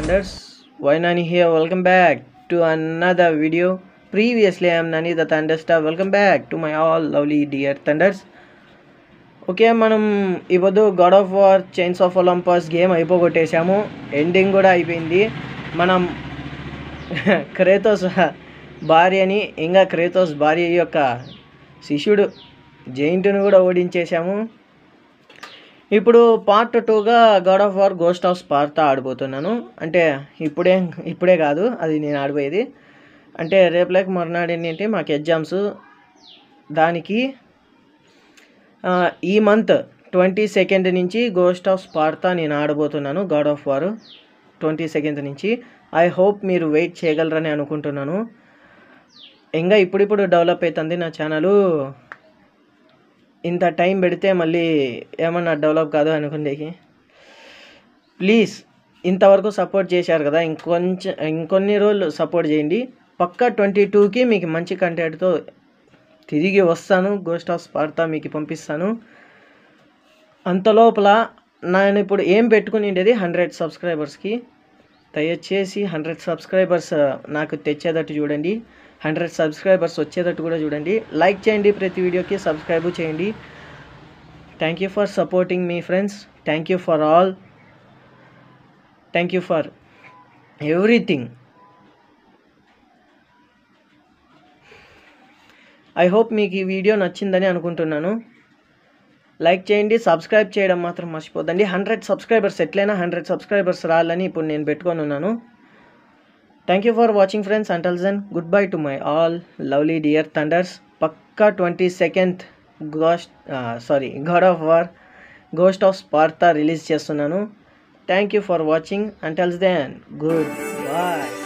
Thunders. Why Nani here? Welcome back to another video. Previously, I am Nani the Thunderstar. Welcome back to my all lovely dear Thunders. Okay మనం ఇప్పుడు God of War Chains of Olympus game అయిపోగొట్టేశాము ending కూడా అయిపోయింది మనం క్రేతోస్ భార్యని ఇంకా క్రేతోస్ భార్య యొక్క శిష్యుడు జైంట్ను కూడా ఓడించేశాము ఇప్పుడు పార్ట్ టూగా God of War Ghost of Sparta ఆడిపోతున్నాను అంటే ఇప్పుడే ఇప్పుడే కాదు అది నేను ఆడిపోయేది అంటే రేపు లేక మర్నాడు ఏంటంటే మాకు ఎగ్జామ్స్ దానికి ఆ, ఈ మంత్ ట్వంటీ సెకండ్ నుంచి గోస్ట్ ఆఫ్ స్పార్తా నేను ఆడబోతున్నాను God of War twenty second నుంచి ఐ హోప్ మీరు వెయిట్ చేయగలరని అనుకుంటున్నాను ఇంకా ఇప్పుడిప్పుడు డెవలప్ అవుతుంది నా ఛానల్ ఇంత టైం పెడితే మళ్ళీ ఏమన్నా డెవలప్ కాదు అనుకుండేకి ప్లీజ్ ఇంతవరకు సపోర్ట్ చేశారు కదా ఇంకొంచెం ఇంకొన్ని రోజులు సపోర్ట్ చేయండి పక్కా ట్వంటీ టూకి మీకు మంచి కంటెంట్తో తిరిగి వస్తాను గోస్ట్ ఆఫ్ స్పార్తా మీకు పంపిస్తాను అంత లోపల నేను ఇప్పుడు ఏం పెట్టుకుని ఉండేది హండ్రెడ్ సబ్స్క్రైబర్స్కి దయచేసి హండ్రెడ్ సబ్స్క్రైబర్స్ నాకు తెచ్చేటట్టు చూడండి హండ్రెడ్ సబ్స్క్రైబర్స్ వచ్చేటట్టు కూడా చూడండి లైక్ చేయండి ప్రతి వీడియోకి సబ్స్క్రైబ్ చేయండి థ్యాంక్ యూ ఫర్ సపోర్టింగ్ మీ friends thank you for all thank you for everything I hope మీకు ఈ వీడియో నచ్చిందని అనుకుంటున్నాను లైక్ చేయండి సబ్స్క్రైబ్ చేయడం మాత్రం మర్చిపోద్దండి హండ్రెడ్ సబ్స్క్రైబర్స్ ఎట్లయినా హండ్రెడ్ సబ్స్క్రైబర్స్ రావాలని ఇప్పుడు నేను పెట్టుకొని ఉన్నాను thank you for watching friends అంటల్జన్ good bye to my all lovely dear Thunders పక్కా twenty second ghost sorry God of War Ghost of Sparta release చేస్తున్నాను థ్యాంక్ యూ ఫర్ వాచింగ్ అంటల్స్ దెన్ గుడ్ బాయ్